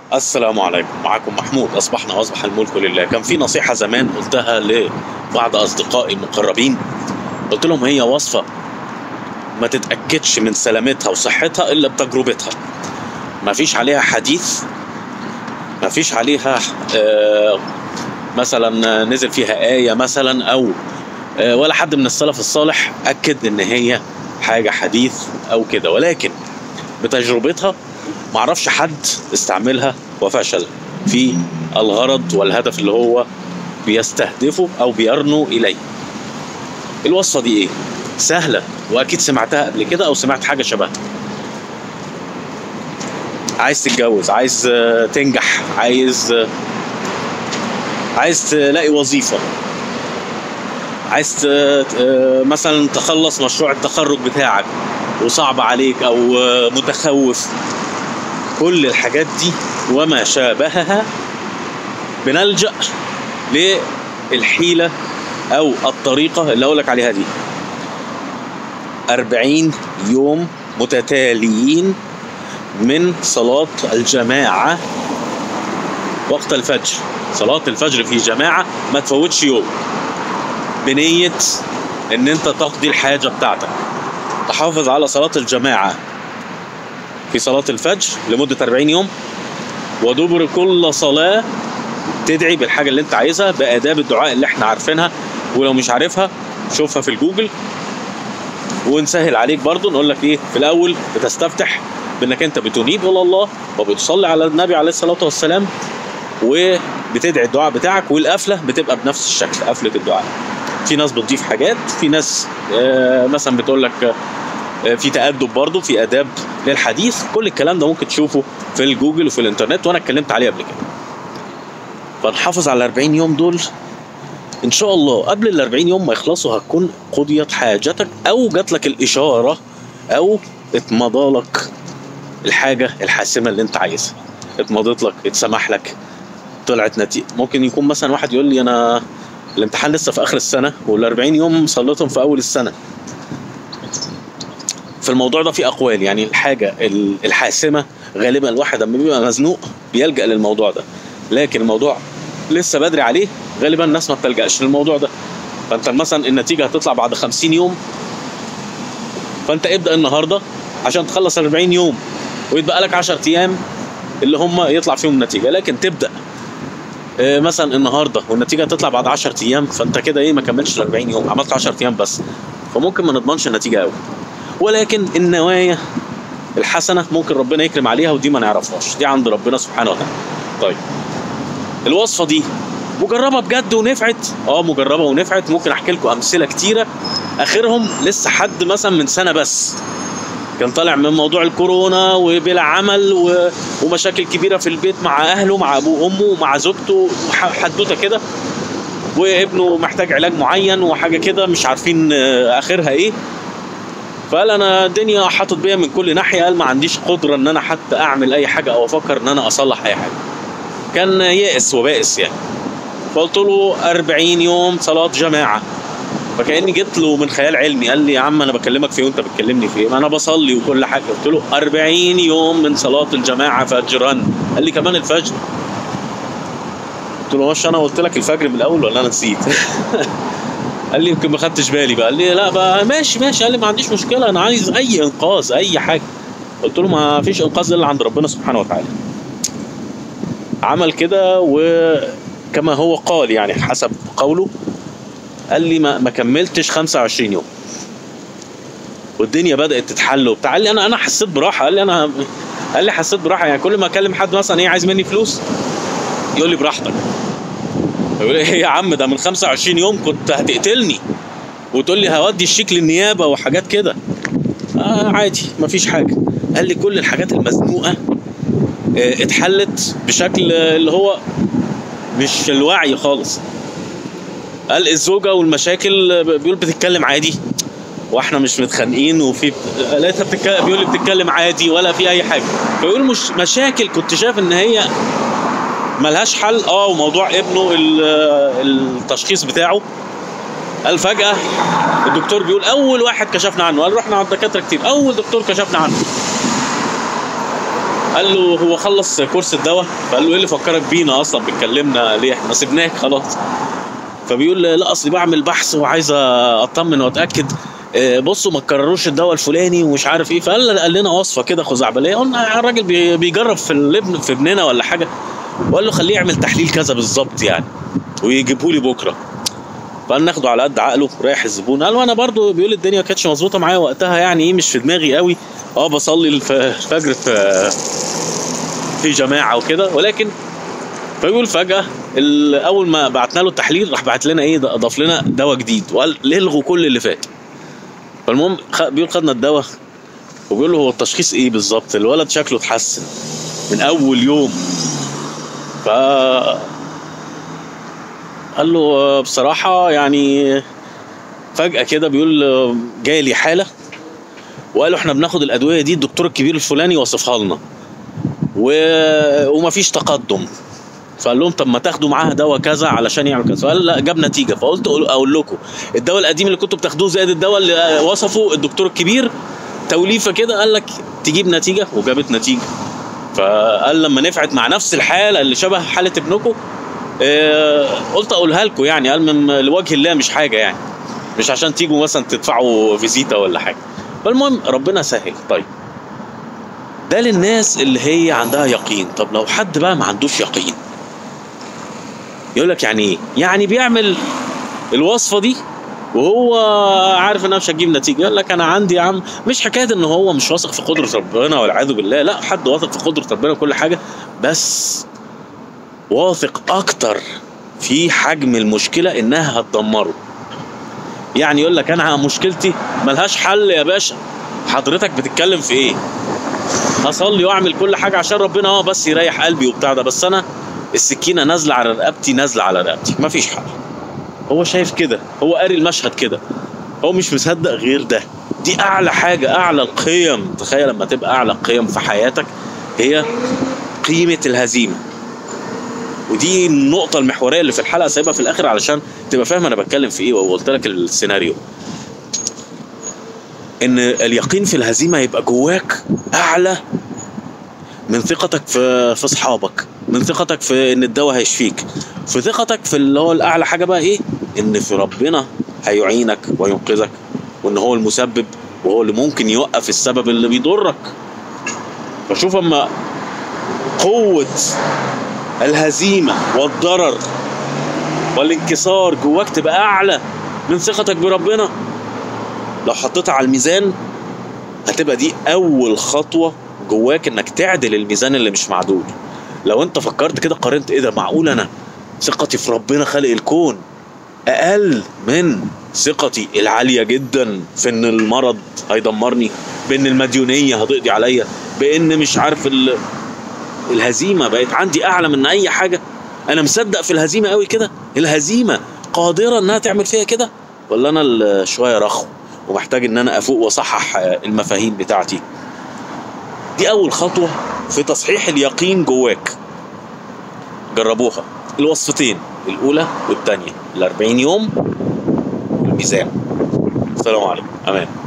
السلام عليكم معكم محمود اصبحنا واصبح الملك لله كان في نصيحه زمان قلتها لبعض اصدقائي المقربين قلت لهم هي وصفه ما تتاكدش من سلامتها وصحتها الا بتجربتها ما فيش عليها حديث ما فيش عليها آه، مثلا نزل فيها ايه مثلا او آه، ولا حد من السلف الصالح اكد ان هي حاجه حديث او كده ولكن بتجربتها معرفش حد استعملها وفشل في الغرض والهدف اللي هو بيستهدفه او بيرنو اليه الوصفه دي ايه سهله واكيد سمعتها قبل كده او سمعت حاجه شبهها عايز تتجوز عايز آه، تنجح عايز آه، عايز تلاقي وظيفه عايز ت- آه، مثلا تخلص مشروع التخرج بتاعك وصعب عليك او آه، متخوف كل الحاجات دي وما شابهها بنلجأ للحيلة أو الطريقة اللي أقول لك عليها دي أربعين يوم متتاليين من صلاة الجماعة وقت الفجر صلاة الفجر في جماعة ما تفوتش يوم بنية ان انت تقضي الحاجة بتاعتك تحافظ على صلاة الجماعة في صلاة الفجر لمدة 40 يوم ودبر كل صلاة تدعي بالحاجة اللي انت عايزها بآداب الدعاء اللي احنا عارفينها ولو مش عارفها شوفها في الجوجل ونسهل عليك برضو نقول لك ايه في الاول بتستفتح بانك انت بتنيب الى الله وبتصلي على النبي عليه الصلاة والسلام وبتدعي الدعاء بتاعك والقفلة بتبقى بنفس الشكل قفلة الدعاء في ناس بتضيف حاجات في ناس آه، مثلا بتقول لك آه، في تأدب برضه في آداب للحديث كل الكلام ده ممكن تشوفه في الجوجل وفي الانترنت وانا اتكلمت عليه قبل كده فنحافظ على 40 يوم دول ان شاء الله قبل ال 40 يوم ما يخلصوا هتكون قضيت حاجتك او جات لك الاشاره او اتمضى لك الحاجه الحاسمه اللي انت عايزها اتمضت لك اتسمح لك طلعت نتيجه ممكن يكون مثلا واحد يقول لي انا الامتحان لسه في اخر السنه وال 40 يوم صليتهم في اول السنه في الموضوع ده في اقوال يعني الحاجه ال- الحاسمه غالبا الواحد لما بيبقى مزنوق بيلجا للموضوع ده لكن الموضوع لسه بدري عليه غالبا الناس ما بتلجاش للموضوع ده فانت مثلا النتيجه هتطلع بعد 50 يوم فانت ابدا النهارده عشان تخلص ال 40 يوم ويتبقى لك 10 ايام اللي هم يطلع فيهم النتيجه لكن تبدا آه، مثلا النهارده والنتيجه تطلع بعد 10 ايام فانت كده ايه ما كملتش ال 40 يوم عملت 10 ايام بس فممكن ما نضمنش النتيجه قوي ولكن النوايا الحسنه ممكن ربنا يكرم عليها ودي ما نعرفهاش دي عند ربنا سبحانه وتعالى طيب الوصفه دي مجربه بجد ونفعت اه مجربه ونفعت ممكن احكي لكم امثله كتيره اخرهم لسه حد مثلا من سنه بس كان طالع من موضوع الكورونا وبلا عمل و... ومشاكل كبيره في البيت مع اهله مع ابوه وامه ومع زوجته وح- حدوته كده وابنه محتاج علاج معين وحاجه كده مش عارفين آه، اخرها ايه فقال انا الدنيا حاطط بيا من كل ناحيه قال ما عنديش قدره ان انا حتى اعمل اي حاجه او افكر ان انا اصلح اي حاجه كان يائس وبائس يعني فقلت له 40 يوم صلاه جماعه فكاني جبت له من خيال علمي قال لي يا عم انا بكلمك في ايه وانت بتكلمني في ايه ما انا بصلي وكل حاجه قلت له 40 يوم من صلاه الجماعه فجرا قال لي كمان الفجر قلت له مش انا قلت لك الفجر من الاول ولا انا نسيت قال لي يمكن ما خدتش بالي بقى قال لي لا بقى ماشي ماشي قال لي ما عنديش مشكله انا عايز اي انقاذ اي حاجه قلت له ما فيش انقاذ الا عند ربنا سبحانه وتعالى عمل كده وكما هو قال يعني حسب قوله قال لي ما, ما كملتش 25 يوم والدنيا بدات تتحل وبتاع قال لي انا انا حسيت براحه قال لي انا قال لي حسيت براحه يعني كل ما اكلم حد مثلا ايه عايز مني فلوس يقول لي براحتك يقول لي ايه يا عم ده من 25 يوم كنت هتقتلني وتقول لي هودي الشيك للنيابه وحاجات كده آه عادي مفيش حاجه قال لي كل الحاجات المزنوقه آه، اتحلت بشكل آه، اللي هو مش الوعي خالص قال الزوجه والمشاكل آه، بيقول بتتكلم عادي واحنا مش متخانقين وفي لقيتها بتتكلم بيقول لي بتتكلم عادي ولا في اي حاجه فيقول مش مشاكل كنت شايف ان هي ملهاش حل اه وموضوع ابنه ال- التشخيص بتاعه قال فجأة الدكتور بيقول أول واحد كشفنا عنه قال رحنا عند دكاترة كتير أول دكتور كشفنا عنه قال له هو خلص كورس الدواء فقال له ايه اللي فكرك بينا اصلا بتكلمنا ليه احنا سيبناك خلاص فبيقول لا اصلي بعمل بحث وعايز اطمن واتاكد آه، بصوا ما تكرروش الدواء الفلاني ومش عارف ايه فقال قال لنا وصفه كده خزعبليه قلنا الراجل بي- بيجرب في الابن في ابننا ولا حاجه وقال له خليه يعمل تحليل كذا بالظبط يعني ويجيبه لي بكره فقال ناخده على قد عقله رايح الزبون قال وانا برضو بيقول الدنيا ما كانتش مظبوطه معايا وقتها يعني ايه مش في دماغي قوي اه بصلي الف- الفجر في في جماعه وكده ولكن فيقول فجاه ال- اول ما بعتنا له التحليل راح بعت لنا ايه ده- ضاف لنا دواء جديد وقال الغوا كل اللي فات فالمهم خ- بيقول خدنا الدواء وبيقول له هو التشخيص ايه بالظبط الولد شكله اتحسن من اول يوم ف قال له آه، بصراحه يعني فجاه كده بيقول آه، جالي حاله وقالوا احنا بناخد الادويه دي الدكتور الكبير الفلاني وصفها لنا و... ومفيش تقدم فقال لهم طب ما تاخدوا معاها دواء كذا علشان يعمل كذا فقال لا جاب نتيجه فقلت اقول, أقول لكم الدواء القديم اللي كنتوا بتاخدوه زائد الدواء اللي وصفه الدكتور الكبير توليفه كده قال لك تجيب نتيجه وجابت نتيجه فقال لما نفعت مع نفس الحاله اللي شبه حاله ابنكم آه، قلت اقولها لكم يعني قال من لوجه الله مش حاجه يعني مش عشان تيجوا مثلا تدفعوا فيزيتا ولا حاجه فالمهم ربنا سهل طيب ده للناس اللي هي عندها يقين طب لو حد بقى ما عندوش يقين يقول لك يعني ايه يعني بيعمل الوصفه دي وهو عارف انها مش هتجيب نتيجه يقول لك انا عندي يا عم مش حكايه ان هو مش واثق في قدره ربنا والعياذ بالله لا حد واثق في قدره ربنا وكل حاجه بس واثق اكتر في حجم المشكله انها هتدمره يعني يقول لك انا مشكلتي ملهاش حل يا باشا حضرتك بتتكلم في ايه هصلي واعمل كل حاجه عشان ربنا اه بس يريح قلبي وبتاع ده بس انا السكينه نازله على رقبتي نازله على رقبتي مفيش حل هو شايف كده هو قاري المشهد كده هو مش مصدق غير ده دي اعلى حاجه اعلى القيم تخيل لما تبقى اعلى قيم في حياتك هي قيمه الهزيمه ودي النقطة المحورية اللي في الحلقة سايبها في الآخر علشان تبقى فاهم أنا بتكلم في إيه وقلت لك السيناريو. إن اليقين في الهزيمة يبقى جواك أعلى من ثقتك في في أصحابك، من ثقتك في إن الدواء هيشفيك، في ثقتك في اللي هو الأعلى حاجة بقى إيه؟ إن في ربنا هيعينك وينقذك وإن هو المسبب وهو اللي ممكن يوقف السبب اللي بيضرك. فشوف أما قوة الهزيمة والضرر والانكسار جواك تبقى أعلى من ثقتك بربنا لو حطيتها على الميزان هتبقى دي أول خطوة جواك إنك تعدل الميزان اللي مش معدول لو أنت فكرت كده قارنت إيه ده معقول أنا ثقتي في ربنا خالق الكون أقل من ثقتي العالية جدا في إن المرض هيدمرني بإن المديونية هتقضي عليا بإن مش عارف ال... الهزيمه بقت عندي اعلى من اي حاجه انا مصدق في الهزيمه قوي كده الهزيمه قادره انها تعمل فيا كده ولا انا اللي شويه رخو ومحتاج ان انا افوق واصحح آه، المفاهيم بتاعتي دي اول خطوه في تصحيح اليقين جواك جربوها الوصفتين الاولى والثانيه ال 40 يوم والميزان السلام عليكم امان